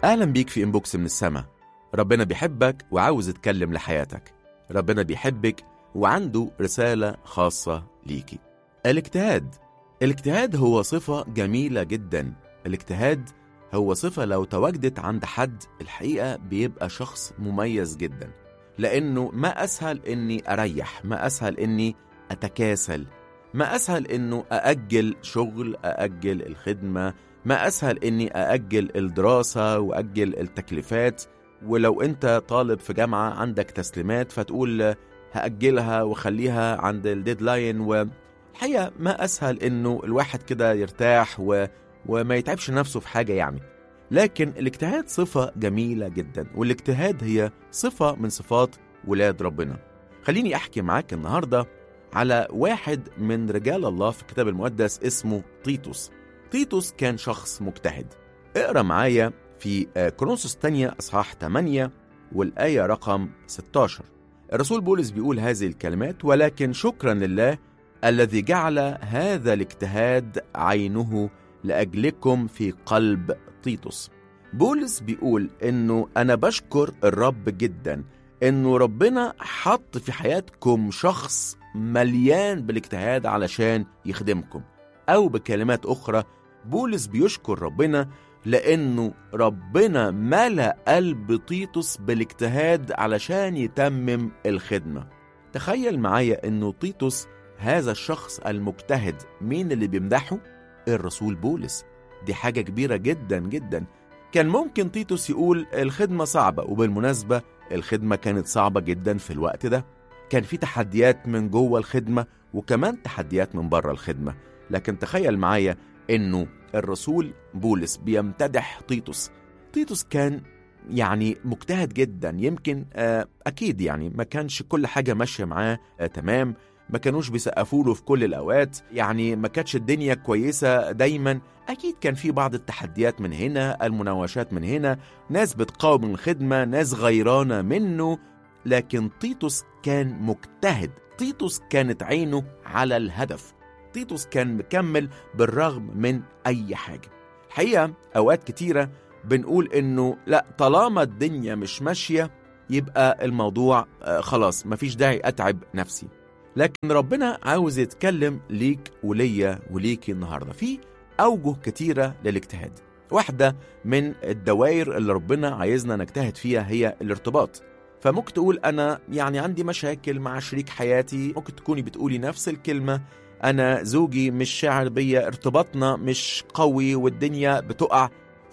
أهلا بيك في إنبوكس من السما ربنا بيحبك وعاوز يتكلم لحياتك ربنا بيحبك وعنده رسالة خاصة ليكي الاجتهاد الاجتهاد هو صفة جميلة جدا الاجتهاد هو صفة لو تواجدت عند حد الحقيقة بيبقى شخص مميز جدا لأنه ما أسهل إني أريح ما أسهل إني أتكاسل ما أسهل إنه أأجل شغل أأجل الخدمة ما أسهل إني أأجل الدراسة وأجل التكليفات ولو أنت طالب في جامعة عندك تسليمات فتقول هأجلها وخليها عند الديدلاين والحقيقة ما أسهل إنه الواحد كده يرتاح و... وما يتعبش نفسه في حاجة يعني لكن الاجتهاد صفة جميلة جدا والاجتهاد هي صفة من صفات ولاد ربنا خليني أحكي معاك النهاردة على واحد من رجال الله في الكتاب المقدس اسمه تيتوس تيتوس كان شخص مجتهد اقرا معايا في كرونسوس الثانية أصحاح 8 والآية رقم 16 الرسول بولس بيقول هذه الكلمات ولكن شكرا لله الذي جعل هذا الاجتهاد عينه لأجلكم في قلب تيتوس بولس بيقول إنه أنا بشكر الرب جدا إنه ربنا حط في حياتكم شخص مليان بالاجتهاد علشان يخدمكم أو بكلمات أخرى بولس بيشكر ربنا لأنه ربنا ملأ قلب تيتوس بالاجتهاد علشان يتمم الخدمة تخيل معايا أنه تيتوس هذا الشخص المجتهد مين اللي بيمدحه؟ الرسول بولس دي حاجة كبيرة جدا جدا كان ممكن تيتوس يقول الخدمة صعبة وبالمناسبة الخدمة كانت صعبة جدا في الوقت ده كان في تحديات من جوه الخدمة وكمان تحديات من بره الخدمة لكن تخيل معايا انه الرسول بولس بيمتدح تيتوس تيتوس كان يعني مجتهد جدا يمكن آه اكيد يعني ما كانش كل حاجه ماشيه معاه آه تمام ما كانوش بيسقفوا له في كل الاوقات يعني ما كانتش الدنيا كويسه دايما اكيد كان في بعض التحديات من هنا المناوشات من هنا ناس بتقاوم الخدمه ناس غيرانه منه لكن تيتوس كان مجتهد تيتوس كانت عينه على الهدف تيتوس كان مكمل بالرغم من أي حاجة الحقيقة أوقات كتيرة بنقول إنه لا طالما الدنيا مش ماشية يبقى الموضوع آه خلاص مفيش داعي أتعب نفسي لكن ربنا عاوز يتكلم ليك وليا وليكي النهاردة في أوجه كتيرة للاجتهاد واحدة من الدوائر اللي ربنا عايزنا نجتهد فيها هي الارتباط فممكن تقول أنا يعني عندي مشاكل مع شريك حياتي ممكن تكوني بتقولي نفس الكلمة أنا زوجي مش شاعر بيا ارتباطنا مش قوي والدنيا بتقع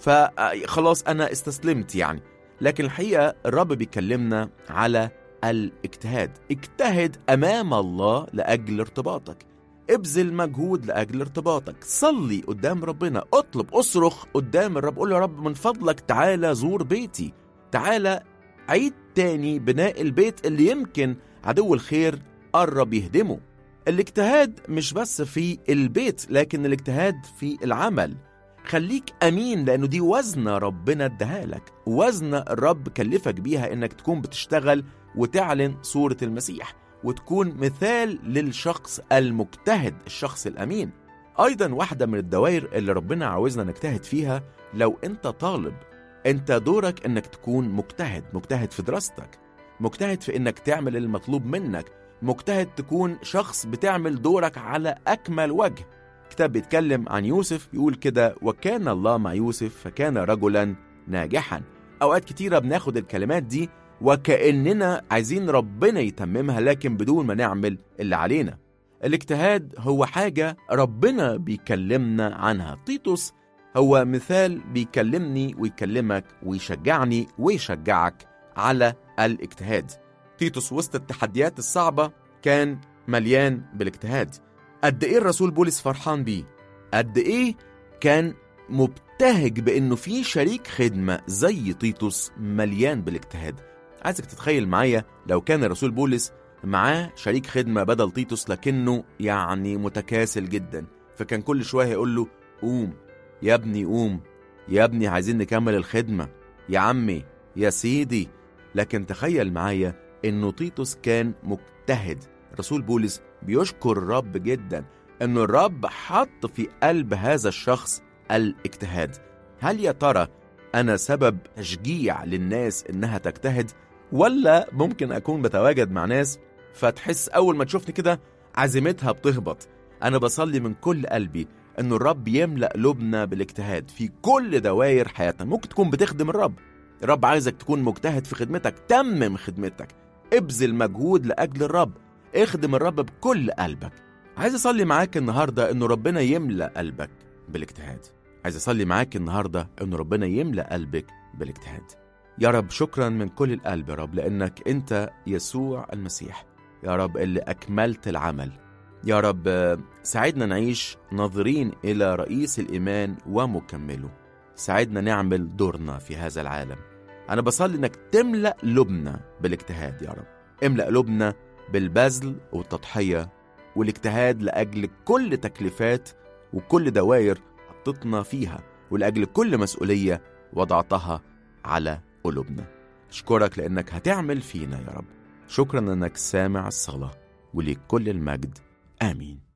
فخلاص أنا استسلمت يعني لكن الحقيقة الرب بيكلمنا على الاجتهاد اجتهد أمام الله لأجل ارتباطك ابذل مجهود لأجل ارتباطك صلي قدام ربنا اطلب اصرخ قدام الرب قول يا رب من فضلك تعالى زور بيتي تعالى عيد تاني بناء البيت اللي يمكن عدو الخير قرب يهدمه الاجتهاد مش بس في البيت لكن الاجتهاد في العمل خليك امين لانه دي وزنه ربنا اداها لك وزنه الرب كلفك بيها انك تكون بتشتغل وتعلن صوره المسيح وتكون مثال للشخص المجتهد الشخص الامين ايضا واحده من الدوائر اللي ربنا عاوزنا نجتهد فيها لو انت طالب انت دورك انك تكون مجتهد مجتهد في دراستك مجتهد في انك تعمل المطلوب منك مجتهد تكون شخص بتعمل دورك على أكمل وجه كتاب بيتكلم عن يوسف يقول كده وكان الله مع يوسف فكان رجلا ناجحا أوقات كتيرة بناخد الكلمات دي وكأننا عايزين ربنا يتممها لكن بدون ما نعمل اللي علينا الاجتهاد هو حاجة ربنا بيكلمنا عنها تيتوس هو مثال بيكلمني ويكلمك ويشجعني ويشجعك على الاجتهاد تيتوس وسط التحديات الصعبة كان مليان بالاجتهاد قد ايه الرسول بولس فرحان بيه قد ايه كان مبتهج بانه في شريك خدمة زي تيتوس مليان بالاجتهاد عايزك تتخيل معايا لو كان الرسول بولس معاه شريك خدمة بدل تيتوس لكنه يعني متكاسل جدا فكان كل شوية يقول له قوم يا ابني قوم يا ابني عايزين نكمل الخدمة يا عمي يا سيدي لكن تخيل معايا انه تيتوس كان مجتهد رسول بولس بيشكر الرب جدا انه الرب حط في قلب هذا الشخص الاجتهاد هل يا ترى أنا سبب تشجيع للناس إنها تجتهد ولا ممكن أكون بتواجد مع ناس فتحس أول ما تشوفني كده عزيمتها بتهبط أنا بصلي من كل قلبي إن الرب يملأ قلوبنا بالاجتهاد في كل دوائر حياتنا ممكن تكون بتخدم الرب الرب عايزك تكون مجتهد في خدمتك تمم خدمتك ابذل مجهود لأجل الرب اخدم الرب بكل قلبك عايز أصلي معاك النهاردة إنه ربنا يملأ قلبك بالاجتهاد عايز أصلي معاك النهاردة إنه ربنا يملأ قلبك بالاجتهاد يا رب شكرا من كل القلب يا رب لأنك أنت يسوع المسيح يا رب اللي أكملت العمل يا رب ساعدنا نعيش ناظرين إلى رئيس الإيمان ومكمله ساعدنا نعمل دورنا في هذا العالم أنا بصلي إنك تملأ لبنا بالاجتهاد يا رب املأ لبنا بالبذل والتضحية والاجتهاد لأجل كل تكليفات وكل دوائر حطتنا فيها ولأجل كل مسؤولية وضعتها على قلوبنا أشكرك لأنك هتعمل فينا يا رب شكرا أنك سامع الصلاة وليك كل المجد آمين